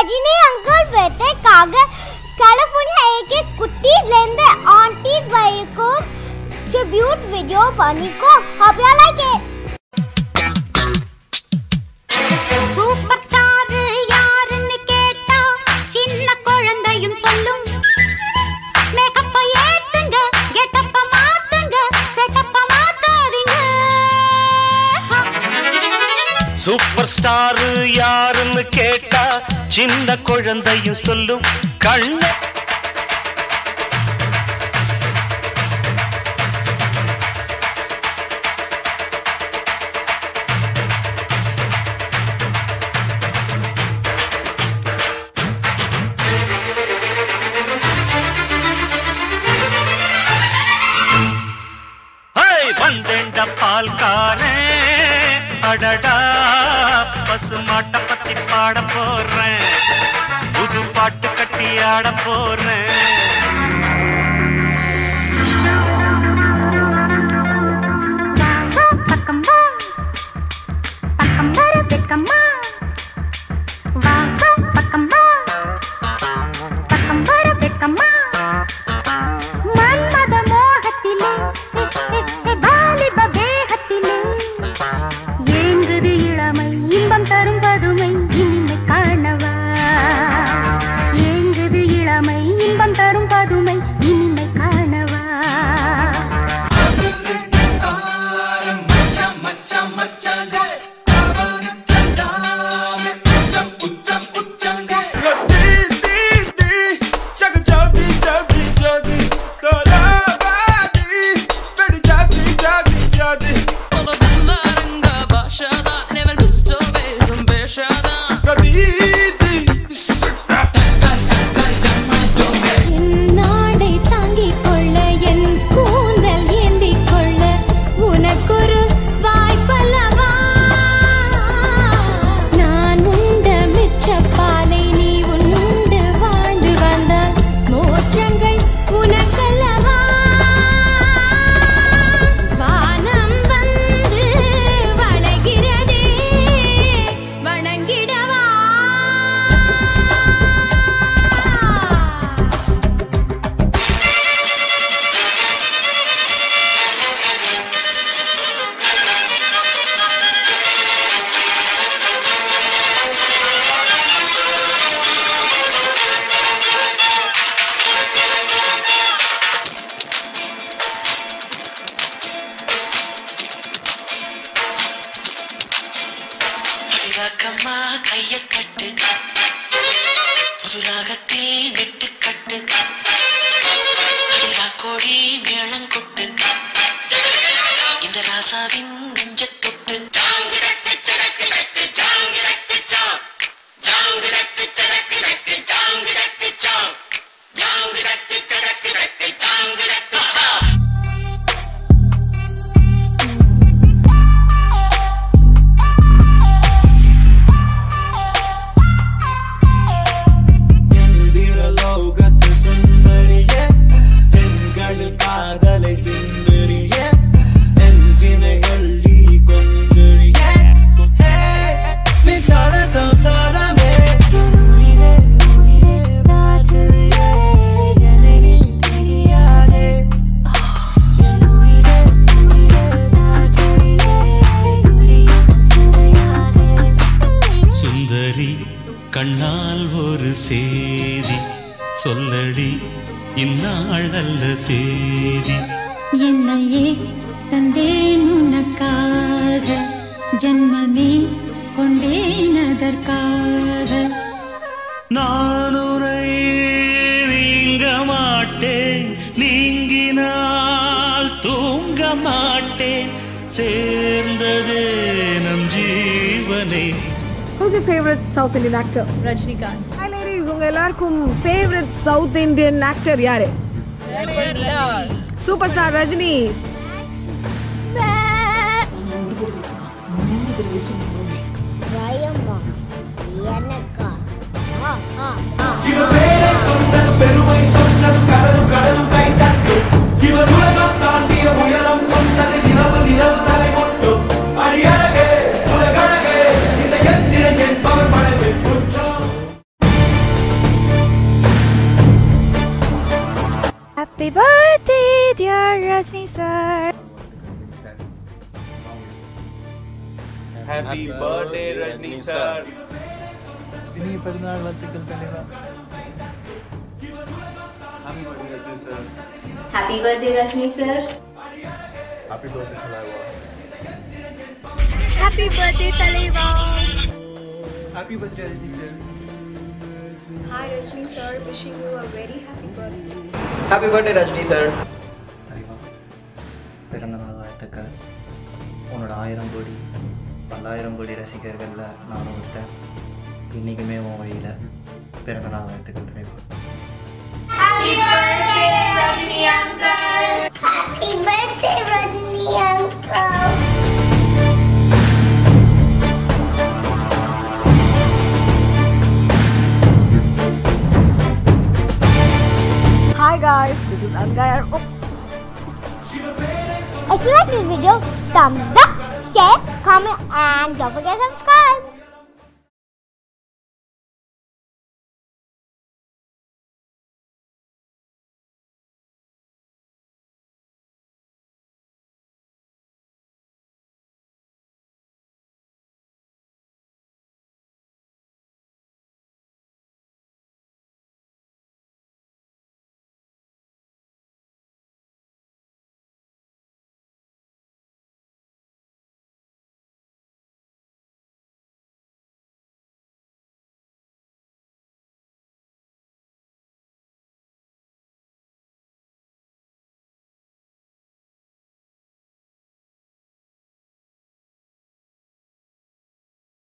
Rajni uncle बेटे California एक एक कुट्टीज लेंदे आंटीज भाई को ट्रिब्यूट वीडियो बनी को hope you like it super star யாருன்னு கேட்டா சின்ன குழந்தையும் சொல்லும் மேக்கப்ப ஏத்துங்க கெட்டப்ப மாத்துங்க செட்டப்ப மாத்தாதீங்க சூப்பர் ஸ்டார் யாருன்னு கேட்டா சின்ன குழந்தையும் சொல்லும் கண்ண ஹேய், வந்தேண்ட பால்காரே அடடா பசு மாட்டை பத்தி பாட போறேன் புது பாட்டு கட்டி ஆட போறேன் பக்கம் வா பக்கம் வர வெக்கம்மா வா வா பக்கம் வா பக்கம் வர வெக்கம்மா மன்மத மோகத்திலே எ, எ, எ, வாலிப வேகத்திலே ஏங்குது இளமை இன்பம் தரும் பதுமை இனிமை காணவா ஏங்குது இளமை இன்பம் தரும் பதுமை இனிமை காணவா நாடை தாங்கிக் கொள்ள என் கூந்தல் ஏந்திக் கொள்ள உனக்கொரு வாய்ப்பல்லவா நான் உண்ட மிச்சப்பாலை நீ உண்டு வாழ்ந்து வந்தால் மோற்றங்கள் உனக்கல்லவா வானம் வந்து வளைகிறதே வணங்கிடவா அடிராக்கம்மா கைய கட்டு புதுராகத்தில் நெட்டு கட்டு அடிராக்கோடி மேளம் கொட்டு இந்த ராசாவின் நெஞ்ச தொட்டு லோகத்து சுந்தரியே பெண்களில் காதலை சிந்தரியே நெஞ்சினை அள்ளி கொன்றியே மின்சார சம்சாரமே உயிரே உயிரே ராத்திரியே என்னை நீ தெரியாதே என் உயிரே உயிரே ராத்திரியே துளியும் துளையாதே சுந்தரி கண்ணால் ஒரு சேதி சொல்லடி இந்நாள் நல்ல தேதி என்னையே தந்தேன் உனக்காக ஜன்மமே கொண்டேன் அதற்காக நான் உரை நீங்க மாட்டேன் நீங்கினால் தூங்க மாட்டேன் சேர்ந்ததே நம் ஜீவனே Who's your favorite South Indian actor? Rajinikanth Hi ladies, உங்க எல்லாருக்கும் favorite South Indian actor யாரு? சூப்பர் ஸ்டார் ரஜினி பயமா எனக்கா ஆ ஆ ஆ இவன் பேரை சொன்னது பெருமை சொன்னது கடலும் கடலும் கை தட்டும் இவன் உலகம் தாண்டிய உயரம் கொண்டது நிலவு நிலவு தலை கொட்டும் அடியழகே உலகழகே இந்த எந்திரன் என்பவர் படைப்பின் குற்றம் Rajni sir. Happy birthday, Rajni sir. இனிய பிறந்தநாள் வாழ்த்துக்கள் தலைவா Happy birthday, Rajni sir. Happy birthday தலைவா Happy birthday, Taleva. Happy birthday, Rajni sir. Hi, Rajni sir. Wishing you a very happy birthday. Happy birthday, Rajni sir. தலைவா பிறந்த நாள் வாழ்த்துக்கள் உன்னோட ஆயிரம் கோடி பல்லாயிரம் கோடி ரசிகர்களில் நானும் விட்டேன் இன்றைக்குமே உன் வழியில் பிறந்த நாள் வாழ்த்துக்கள் தலைவா Happy birthday, Rajni uncle. Hi guys, this is Angaya. Oh, If you like this video, thumbs up, share, comment, and don't forget to subscribe.